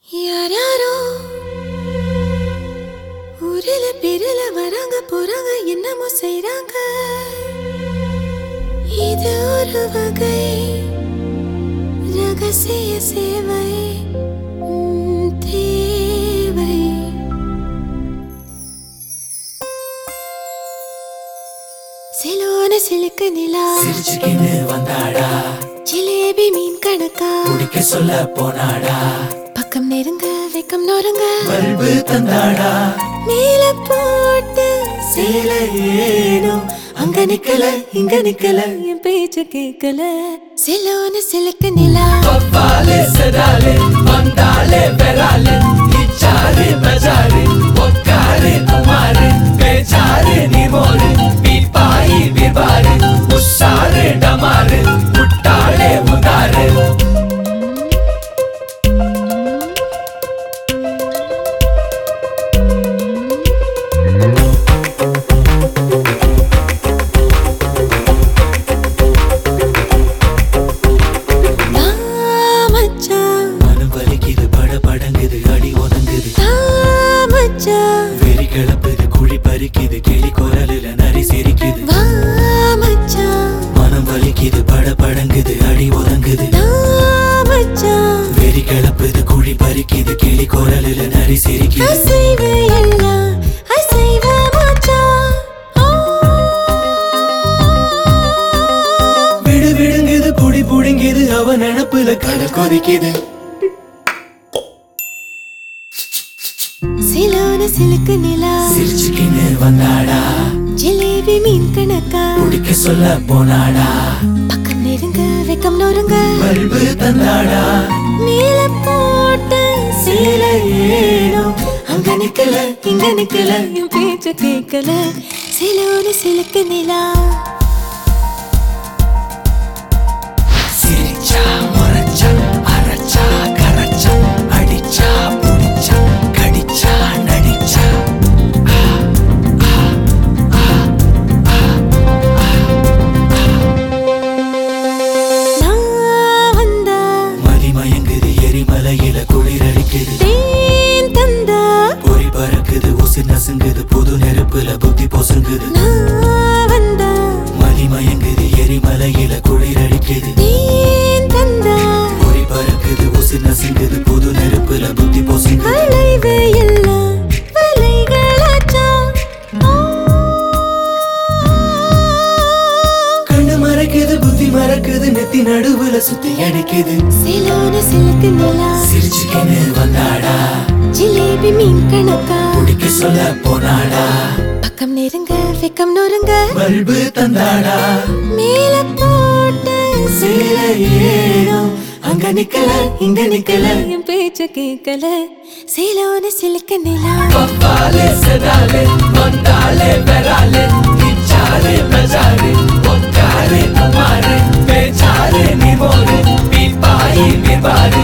யாராரோ ஊரில பிறல வராங்க போறாங்க என்னமோ செய்றாங்க இது ஒரு வகை ரகசிய சேவை உம், தேவை சிலோன சிலுக்கு நிலா சிரிச்சுக்கின்னு வந்தாடா ஜிலேபி மீன் கணக்கா குடிக்க சொல்ல போனாடா பக்கம் நெருங்க வெக்கம் நொறுங்க பல்பு தந்தாடா மேல போட்டு சேல ஏனோ அங்க நிக்கல இங்க நிக்கல என் பேச்ச கேட்கல சிலோன சிலுக்கு நிலா பப்பாலே செடாலே வந்தாலே பெறாலே இச்சாரு பஜாரு ஒக்காரு குமாரு பேச்சாரு நிமோரு பீப்பாயி விபாரு உஷாரு டமாரு முட்டாளே உதாரு வா மச்சான் மனம் வலிக்குது பட படங்குது அடி ஒதுங்குது தா மச்சான் வெறி கிளப்புது குழி பறிக்குது கிளி குரலுல நரி சிரிக்குது வா மச்சான் மனம் வலிக்குது பட படங்குது அடி ஒதுங்குது தா மச்சான் வெறி கிளப்புது குழி பறிக்குது கிளி குரலுல நரி சிரிக்குது அசைவு எல்லாம் அசைவ மச்சான் ஆ. விடு விடுங்குது புடி புடுங்குது அவ நினப்புல கடல் கொதிக்குது சிலோன சிலுக்கு நிலா சிரிச்சுக்கின்னு வந்தாடா ஜிலேபி மீன் கணக்கா குடிக்க சொல்ல போனாடா பக்கம் நெருங்க வெக்கம் நொறுங்க பல்பு தந்தாடா மேல போட்டு சேல ஏனோ அங்க நிக்கல இங்க நிக்கல என் பேச்ச கேட்கல சிலோன சிலுக்கு நிலா சிரிச்சா முறைச்சா அரைச்சா கரைச்சா அடிச்சா புடிச்சா கடிச்சா நடிச்சா நான் வந்தா மதிமயங்குது எரிமலையில குளிர் அடிக்குது தேன் தந்தா பொறி பறக்குது உசிர் நசுங்குது புது நெருப்புல புத்தி பொசுங்குது நான் வந்தா மதிமயங்குது எரிமலையில குளிர் அடிக்குது தேன் தந்தா பொறி பறக்குது உசிர் நசுங்குது புது நெருப்புல புத்தி பொசுங்குது வளைவு எல்லாம் வலைகளாச்சா ஆ. கண்ணு மறைக்குது புத்தி மறக்குது நெத்தி நடுவுல சுத்தி அடிக்குது சிலோன சிலுக்கு நிலா சிரிச்சுக்கின்னு வந்தாடா ஜிலேபி மீன் கணக்கா குடிக்க சொல்ல போனாடா பக்கம் நெருங்க வெக்கம் நொறுங்க பல்பு தந்தாடா மேல போட்டு சேல ஏனோ அங்க நிக்கல இங்க நிக்கல என் பேச்ச கேட்கல சிலோன சிலுக்கு நிலா பப்பாலே செடாலே வந்தாலே பெறாலே இச்சாரு பஜாரு ஒக்காரு குமாரு பேச்சாரு நிமோரு பீப்பாயி விபாரு